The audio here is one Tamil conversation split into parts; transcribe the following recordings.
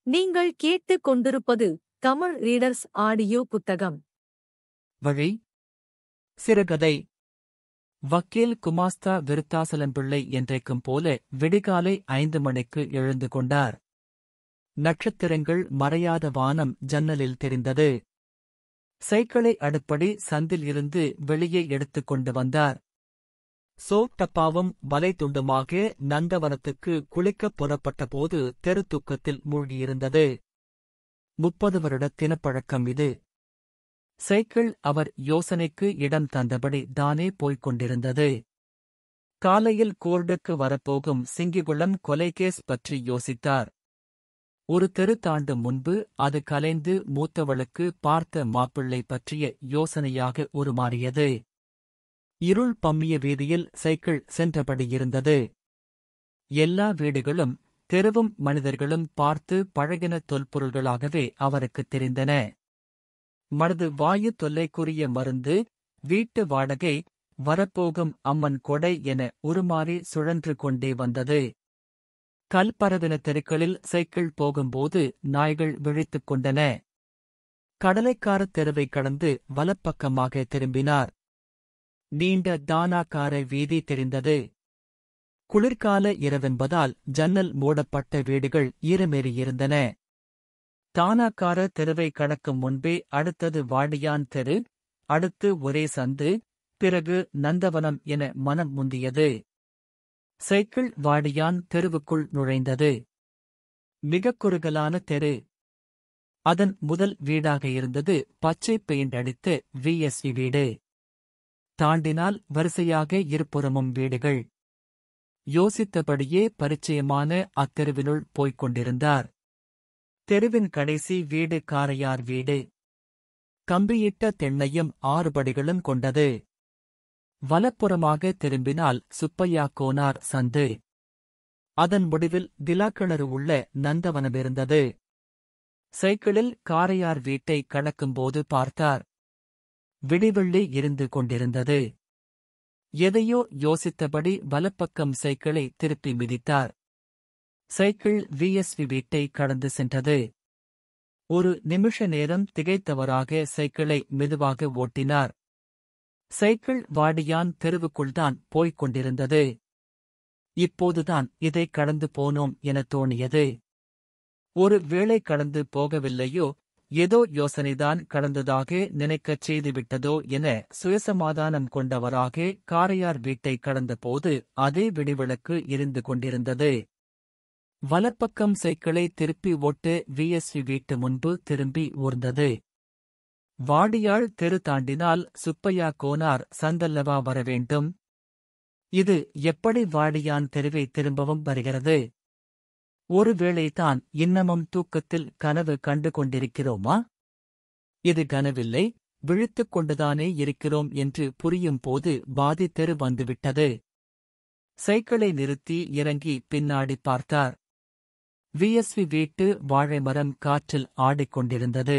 நீங்கள் கேட்டுக் கொண்டிருப்பது தமிழ் ரீடர்ஸ் ஆடியோ புத்தகம் வழி சிறுகதை வக்கீல் குமாஸ்தா விருத்தாசலம் பிள்ளை என்றைக்கும் போல விடிகாலை ஐந்து மணிக்கு எழுந்து கொண்டார் நட்சத்திரங்கள் மறையாத வானம் ஜன்னலில் தெரிந்தது சைக்கிளை அடுப்படி சந்தில் இருந்து வெளியே எடுத்துக் கொண்டு வந்தார் சோப் டப்பாவும் வலை துண்டுமாக நந்தவனத்துக்கு குளிக்கப் புறப்பட்டபோது தெருத்தூக்கத்தில் மூழ்கியிருந்தது முப்பது வருட தினப்பழக்கம் இது சைக்கிள் அவர் யோசனைக்கு இடம் தந்தபடி தானே போய்க் கொண்டிருந்தது காலையில் கோர்டுக்கு வரப்போகும் சிங்கிகுளம் கொலைகேஸ் பற்றி யோசித்தார் ஒரு தெரு தாண்டு முன்பு அது கலைந்து மூத்தவளுக்கு பார்த்த மாப்பிள்ளை பற்றிய யோசனையாக உருமாறியது இருள் பம்மிய வீதியில் சைக்கிள் சென்றபடியிருந்தது எல்லா வீடுகளும் தெருவும் மனிதர்களும் பார்த்து பழகின தொல்பொருள்களாகவே அவருக்குத் தெரிந்தன மனது வாயு தொல்லைக்குரிய மருந்து வீட்டு வாடகை வரப்போகும் அம்மன் கொடை என உருமாறி சுழன்று கொண்டே வந்தது கல்பரவின தெருக்களில் சைக்கிள் போகும்போது நாய்கள் விழித்துக் கொண்டன கடலைக்கார தெருவை கடந்து வலப்பக்கமாக திரும்பினார் நீண்ட தானாக்கார வீதி தெரிந்தது குளிர்கால இரவென்பதால் ஜன்னல் மூடப்பட்ட வீடுகள் ஈரமேறியிருந்தன தானாக்கார தெருவை கடக்கும் முன்பே அடுத்தது வாடியான் தெரு அடுத்து ஒரே சந்து பிறகு நந்தவனம் என மனம் முந்தியது சைக்கிள் வாடியான் தெருவுக்குள் நுழைந்தது மிகக் குறுகலான தெரு அதன் முதல் வீடாக இருந்தது பச்சை பெயிண்ட் அடித்த விஎஸ்வி வீடு தாண்டினால் வரிசையாக இருபுறமும் வீடுகள் யோசித்தபடியே பரிச்சயமான அத்தெருவினுள் போய்க் கொண்டிருந்தார் தெருவின் கடைசி வீடு காரையார் வீடு கம்பியிட்ட தென்னையும் ஆறு படிகளும் கொண்டது வலப்புறமாக திரும்பினால் சுப்பையா கோனார் சந்து அதன் முடிவில் திலாக்கிணறு உள்ள நந்தவனமிருந்தது சைக்கிளில் காரையார் வீட்டை கடக்கும்போது பார்த்தார் விடிவெள்ளி இருந்து கொண்டிருந்தது எதையோ யோசித்தபடி வலப்பக்கம் சைக்கிளை திருப்பி மிதித்தார் சைக்கிள் விஎஸ்வி வீட்டை கடந்து சென்றது ஒரு நிமிஷ நேரம் திகைத்தவராக சைக்கிளை மெதுவாக ஓட்டினார் சைக்கிள் வாடியான் தெருவுக்குள்தான் போய்க் கொண்டிருந்தது இப்போதுதான் இதை கடந்து போனோம் என தோணியது ஒரு வேளை கடந்து போகவில்லையோ ஏதோ யோசனைதான் கடந்ததாக நினைக்கச் செய்துவிட்டதோ என சுயசமாதானம் கொண்டவராக காரையார் வீட்டை கடந்தபோது அதே விடிவிளக்கு இருந்து கொண்டிருந்தது வலப்பக்கம் சைக்கிளை திருப்பி ஓட்டு விஎஸ்வி வீட்டு முன்பு திரும்பி ஊர்ந்தது வாடியாள் தெரு தாண்டினால் சுப்பையா கோனார் சந்தல்லவா வரவேண்டும் இது எப்படி வாடியான் தெருவை திரும்பவும் வருகிறது ஒருவேளைதான் இன்னமும் தூக்கத்தில் கனவு கண்டு கொண்டிருக்கிறோமா இது கனவில்லை விழித்துக் கொண்டுதானே இருக்கிறோம் என்று புரியும் போது பாதி தெரு வந்துவிட்டது சைக்கிளை நிறுத்தி இறங்கி பின்னாடி பார்த்தார் விஎஸ்வி வீட்டு வாழைமரம் காற்றில் ஆடிக்கொண்டிருந்தது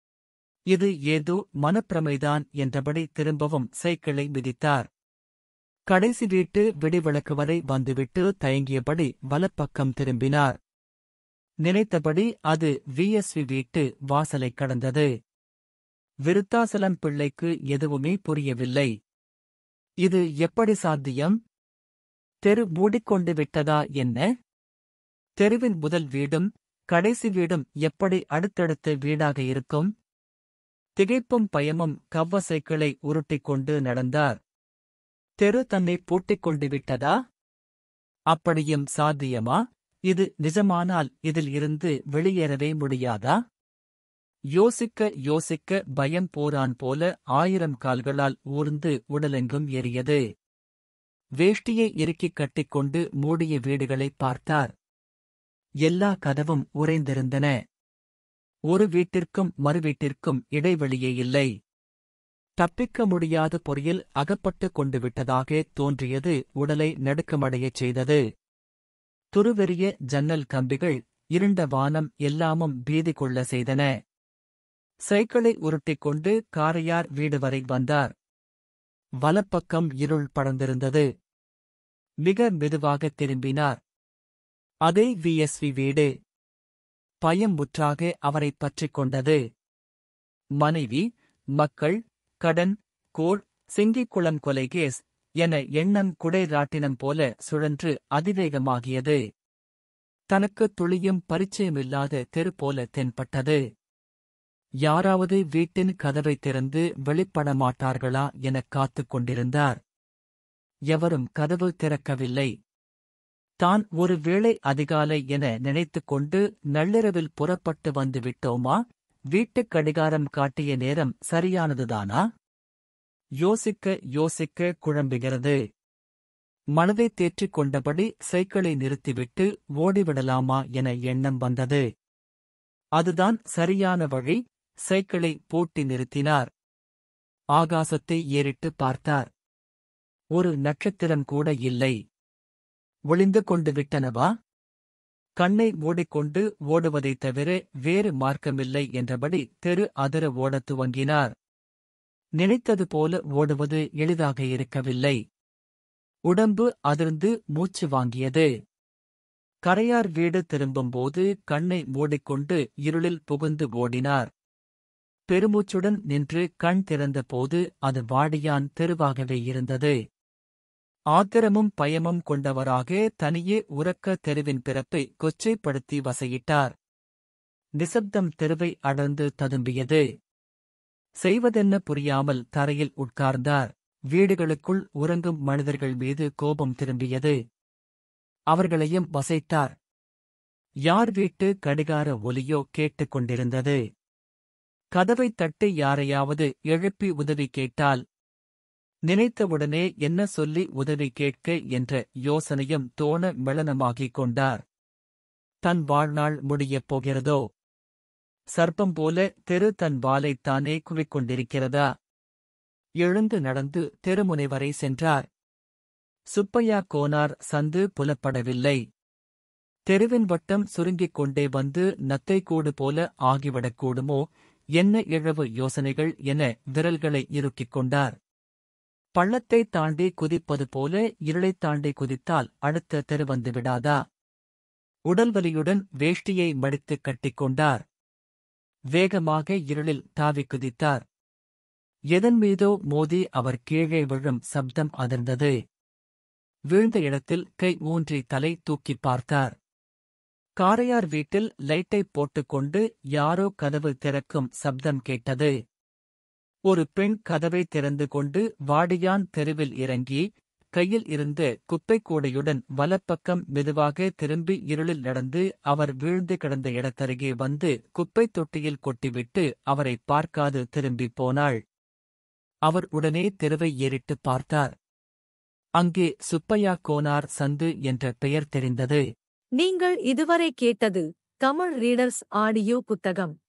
இது ஏதோ மனப்பிரமைதான் என்றபடி திரும்பவும் சைக்கிளை மிதித்தார் கடைசி வீட்டு வெடிவிளக்கு வரை வந்துவிட்டு தயங்கியபடி வலப்பக்கம் திரும்பினார் நினைத்தபடி அது விஎஸ்வி வீட்டு வாசலைக் கடந்தது விருத்தாசலம் பிள்ளைக்கு எதுவுமே புரியவில்லை இது எப்படி சாத்தியம் தெரு மூடிக்கொண்டு விட்டதா என்ன தெருவின் முதல் வீடும் கடைசி வீடும் எப்படி அடுத்தடுத்த வீடாக இருக்கும் திகைப்பும் பயமும் கவ்வ சைக்கிளை உருட்டிக் கொண்டு நடந்தார் தெரு தன்னை பூட்டிக் கொண்டு விட்டதா அப்படியும் சாத்தியமா இது நிஜமானால் இதில் இருந்து வெளியேறவே முடியாதா யோசிக்க யோசிக்க பயம் போரான் போல ஆயிரம் கால்களால் ஊர்ந்து உடலெங்கும் எரியது வேஷ்டியை இறுக்கிக் கட்டிக்கொண்டு மூடிய வீடுகளைப் பார்த்தார் எல்லா கதவும் உறைந்திருந்தன ஒரு வீட்டிற்கும் மறு வீட்டிற்கும் இடைவெளியே இல்லை தப்பிக்க முடியாத பொறியில் அகப்பட்டு கொண்டு விட்டதாக தோன்றியது உடலை நடுக்கமடையச் செய்தது துருவெறிய ஜன்னல் கம்பிகள் இருண்ட வானம் எல்லாமும் பீதி கொள்ள செய்தன சைக்கிளை உருட்டிக் கொண்டு காரையார் வீடு வரை வந்தார் வலப்பக்கம் இருள் படர்ந்திருந்தது மிக மெதுவாக திரும்பினார் அதே விஎஸ்வி வீடு பயம் முற்றாக அவரைப் பற்றிக் கொண்டது மனைவி மக்கள் கடன் கோள் சிங்கிக்குளம் கொலைகேஸ் என எண்ணம் குடை ராட்டினம் போல சுழன்று அதிவேகமாகியது தனக்கு துளியும் பரிச்சயமில்லாத தெரு போல தென்பட்டது யாராவது வீட்டின் கதவை திறந்து வெளிப்பட மாட்டார்களா எனக் காத்துக் கொண்டிருந்தார் எவரும் கதவு திறக்கவில்லை தான் ஒரு வேளை அதிகாலை என நினைத்துக் கொண்டு நள்ளிரவில் புறப்பட்டு வந்து விட்டோமா வீட்டுக் கடிகாரம் காட்டிய நேரம் சரியானதுதானா யோசிக்க யோசிக்க குழம்புகிறது மனதை தேற்றிக் கொண்டபடி சைக்கிளை நிறுத்திவிட்டு ஓடிவிடலாமா என எண்ணம் வந்தது அதுதான் சரியான வழி சைக்கிளை பூட்டி நிறுத்தினார் ஆகாசத்தை ஏறிட்டு பார்த்தார் ஒரு நட்சத்திரம் கூட இல்லை ஒளிந்து கொண்டு விட்டனவா கண்ணை மூடிக்கொண்டு ஓடுவதைத் தவிர வேறு மார்க்கமில்லை என்றபடி தெரு அதிர ஓடத் துவங்கினார் நினைத்தது போல ஓடுவது எளிதாக இருக்கவில்லை உடம்பு அதிர்ந்து மூச்சு வாங்கியது கரையார் வீடு திரும்பும்போது கண்ணை மூடிக்கொண்டு இருளில் புகுந்து ஓடினார் பெருமூச்சுடன் நின்று கண் திறந்தபோது அது வாடியான் தெருவாகவே இருந்தது ஆத்திரமும் பயமும் கொண்டவராக தனியே உறக்க தெருவின் பிறப்பை கொச்சைப்படுத்தி வசையிட்டார் நிசப்தம் தெருவை அடர்ந்து ததும்பியது செய்வதென்ன புரியாமல் தரையில் உட்கார்ந்தார் வீடுகளுக்குள் உறங்கும் மனிதர்கள் மீது கோபம் திரும்பியது அவர்களையும் வசைத்தார் யார் வீட்டு கடிகார ஒலியோ கேட்டுக் கொண்டிருந்தது கதவைத் தட்டி யாரையாவது எழுப்பி உதவி கேட்டால் நினைத்தவுடனே என்ன சொல்லி உதவி கேட்க என்ற யோசனையும் தோண மெளனமாகிக் கொண்டார் தன் வாழ்நாள் முடியப் போகிறதோ சர்ப்பம் போல தெரு தன் வாலைத்தானே குவிக்கொண்டிருக்கிறதா எழுந்து நடந்து தெருமுனை வரை சென்றார் சுப்பையா கோனார் சந்து புலப்படவில்லை தெருவின் வட்டம் சுருங்கிக் கொண்டே வந்து நத்தைக்கூடு போல ஆகிவிடக்கூடுமோ என்ன இழவு யோசனைகள் என விரல்களை இறுக்கிக் கொண்டார் பள்ளத்தை தாண்டி குதிப்பது போல இருளைத் தாண்டி குதித்தால் அடுத்த தெரு வந்து விடாதா உடல்வலியுடன் வேஷ்டியை மடித்துக் கட்டிக்கொண்டார் வேகமாக இருளில் தாவி குதித்தார் எதன் மீதோ மோதி அவர் கீழே விழும் சப்தம் அதிர்ந்தது வீழ்ந்த இடத்தில் கை ஊன்றி தலை தூக்கிப் பார்த்தார் காரையார் வீட்டில் லைட்டை போட்டுக்கொண்டு யாரோ கதவு திறக்கும் சப்தம் கேட்டது ஒரு பெண் கதவை திறந்து கொண்டு வாடியான் தெருவில் இறங்கி கையில் இருந்த குப்பைக் கூடையுடன் வலப்பக்கம் மெதுவாக திரும்பி இருளில் நடந்து அவர் வீழ்ந்து கிடந்த இடத்தருகே வந்து குப்பைத் தொட்டியில் கொட்டிவிட்டு அவரை பார்க்காது திரும்பிப் போனாள் அவர் உடனே தெருவை ஏறிட்டுப் பார்த்தார் அங்கே சுப்பையா கோனார் சந்து என்ற பெயர் தெரிந்தது நீங்கள் இதுவரை கேட்டது தமிழ் ரீடர்ஸ் ஆடியோ புத்தகம்